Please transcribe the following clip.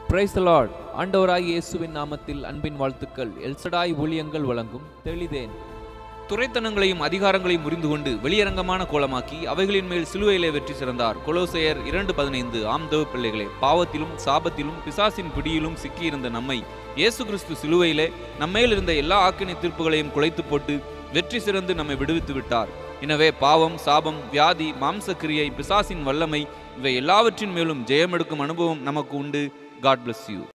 price Lord ஆண்டவராய் இயேசுவின் நாமத்தில் அன்பின் வாழ்த்துக்கள் எல்சடாய் ஊழியங்கள் வழங்கும் தெளிதேன் துரைத்தனங்களையும் அதிகாரங்களையும் முறிந்து கொண்டு வெளியரங்கமான கோலமாக்கி அவைகளின் மேல் சிலுவையிலே வெற்றி சிறந்தார் கொலோசையர் இரண்டு பதினைந்து ஆம்தவ பிள்ளைகளே பாவத்திலும் சாபத்திலும் பிசாசின் பிடியிலும் சிக்கியிருந்த நம்மை இயேசு கிறிஸ்து சிலுவையிலே நம்மேல் இருந்த எல்லா ஆக்கினை தீர்ப்புகளையும் குலைத்து போட்டு வெற்றி சிறந்து நம்மை விடுவித்து விட்டார் எனவே பாவம் சாபம் வியாதி மாம்சக்கிரியை பிசாசின் வல்லமை இவை எல்லாவற்றின் மேலும் ஜெயமெடுக்கும் அனுபவம் நமக்கு உண்டு காட் bless யூ